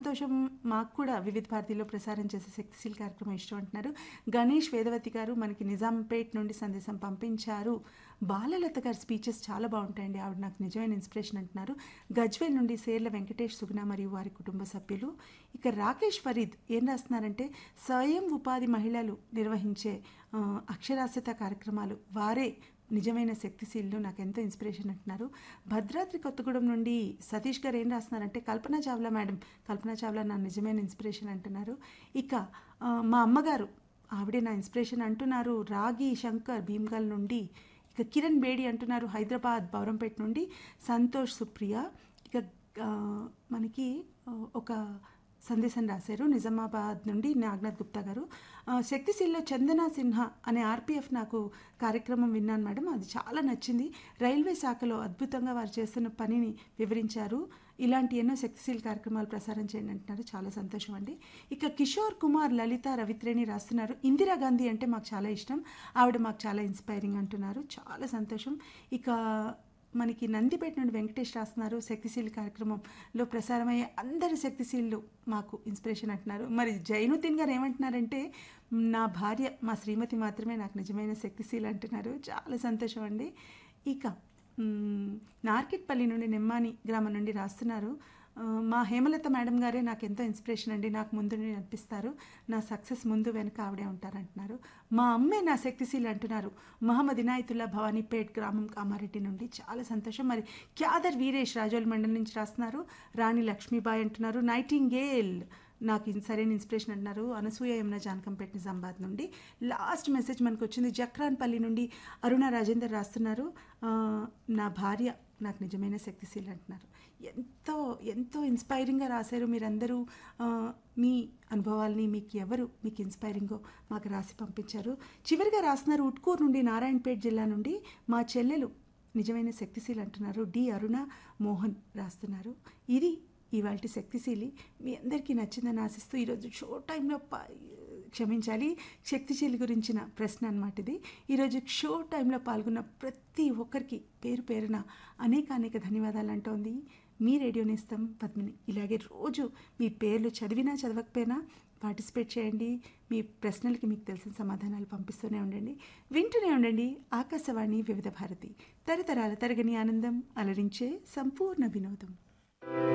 సంతోషం మాకు కూడా వివిధ భారతిలో ప్రసారం చేసే శక్తిశీల్ కార్యక్రమం ఇష్టం అంటున్నారు గణేష్ వేదవతి గారు మనకి నిజాంపేట్ నుండి సందేశం పంపించారు బాలలత గారి స్పీచెస్ చాలా బాగుంటాయండి ఆవిడ నాకు నిజమైన ఇన్స్పిరేషన్ అంటున్నారు గజ్వేల్ నుండి సేర్ల వెంకటేష్ సుగుణ మరియు వారి కుటుంబ సభ్యులు ఇక రాకేష్ ఫరీద్ ఏం రాస్తున్నారంటే స్వయం ఉపాధి మహిళలు నిర్వహించే ఆ, అక్షరాస్యత కార్యక్రమాలు వారే నిజమైన శక్తిశీలు నాకు ఎంతో ఇన్స్పిరేషన్ అంటున్నారు భద్రాద్రి కొత్తగూడెం నుండి సతీష్ గారు ఏం రాస్తున్నారంటే కల్పనా చావ్లా మేడం కల్పనా చావ్లా నా నిజమైన ఇన్స్పిరేషన్ అంటున్నారు ఇక ఆ, మా అమ్మగారు ఆవిడే నా ఇన్స్పిరేషన్ అంటున్నారు రాగి శంకర్ భీమ్గల్ నుండి ఇక కిరణ్ బేడి అంటున్నారు హైదరాబాద్ బౌరంపేట నుండి సంతోష్ సుప్రియ ఇక ఆ, మనకి ఆ, ఒక సందేశం రాశారు నిజామాబాద్ నుండి నాగ్నాథ్ గుప్తా గారు ఆ, శక్తిశీల్లో చందన సిన్హా అనే ఆర్పిఎఫ్ నాకు కార్యక్రమం విన్నాను మేడం అది చాలా నచ్చింది రైల్వే శాఖలో అద్భుతంగా వారు చేస్తున్న పనిని వివరించారు ఇలాంటి ఎన్నో శక్తిశీల్ కార్యక్రమాలు ప్రసారం చేయండి అంటున్నారు చాలా సంతోషం అండి ఇక కిషోర్ కుమార్ లలిత రవిత్రేణి రాస్తున్నారు ఇందిరాగాంధీ అంటే మాకు చాలా ఇష్టం ఆవిడ మాకు చాలా ఇన్స్పైరింగ్ అంటున్నారు చాలా సంతోషం ఇక మనకి నందిపేట నుండి వెంకటేష్ రాస్తున్నారు శక్తిశీల్ కార్యక్రమంలో ప్రసారమయ్యే అందరి శక్తిశీలు మాకు ఇన్స్పిరేషన్ అంటున్నారు మరి జైనుద్దీన్ గారు ఏమంటున్నారంటే నా భార్య మా శ్రీమతి మాత్రమే నాకు నిజమైన శక్తిశీల్ అంటున్నారు చాలా సంతోషం అండి ఇక మ్, నార్కెట్పల్లి నుండి నిమ్మాని గ్రామం నుండి రాస్తున్నారు ఆ, మా హేమలత మేడం గారే నాకు ఎంతో ఇన్స్పిరేషన్ అండి నాకు ముందు నుండి అనిపిస్తారు నా సక్సెస్ ముందు వెనక ఆవిడే ఉంటారంటున్నారు మా అమ్మే నా శక్తిశీల్ అంటున్నారు మహమ్మద్ ఇనాయతుల్లా భవానీపేట్ గ్రామం కామారెడ్డి నుండి చాలా సంతోషం మరి క్యాదర్ వీరేష్ రాజోల్ మండలి నుంచి రాస్తున్నారు రాణి లక్ష్మీబాయి అంటున్నారు నైటింగేల్ నాకు ఇన్- సరైన ఇన్స్పిరేషన్ అంటున్నారు అనసూయ యమున జానకంపేట నిజామాబాద్ నుండి లాస్ట్ మెసేజ్ మనకు వచ్చింది జక్రాన్పల్లి నుండి అరుణ రాజేందర్ రాస్తున్నారు ఆ, నా భార్య నాకు నిజమైన శక్తిశీల్ అంటున్నారు ఎంతో ఎంతో ఇన్స్పైరింగ్గా రాశారు మీరందరూ ఆ, మీ అనుభవాల్ని మీకు ఎవరు మీకు ఇన్స్పైరింగో మాకు రాసి పంపించారు చివరిగా రాస్తున్నారు ఉట్కూరు నుండి నారాయణపేట జిల్లా నుండి మా చెల్లెలు నిజమైన శక్తిశీల్ అంటున్నారు డి అరుణ మోహన్ రాస్తున్నారు ఇది ఇవాళ శక్తిశీలి మీ అందరికీ నచ్చిందని ఆశిస్తూ ఈరోజు షో టైంలో ప- క్షమించాలి శక్తిశీలి గురించిన ప్రశ్న అనమాట ఇది ఈరోజు షో టైంలో పాల్గొన్న ప్రతి ఒక్కరికి పేరు పేరున అనేక అనేక ధన్యవాదాలు అంటోంది మీ రేడియో నేస్తం పద్మిని ఇలాగే రోజు మీ పేర్లు చదివినా చదవకపోయినా పార్టిసిపేట్ చేయండి మీ ప్రశ్నలకి మీకు తెలిసిన సమాధానాలు పంపిస్తూనే ఉండండి వింటూనే ఉండండి ఆకాశవాణి వివిధ భారతి తరతరాల తరగని ఆనందం అలరించే సంపూర్ణ వినోదం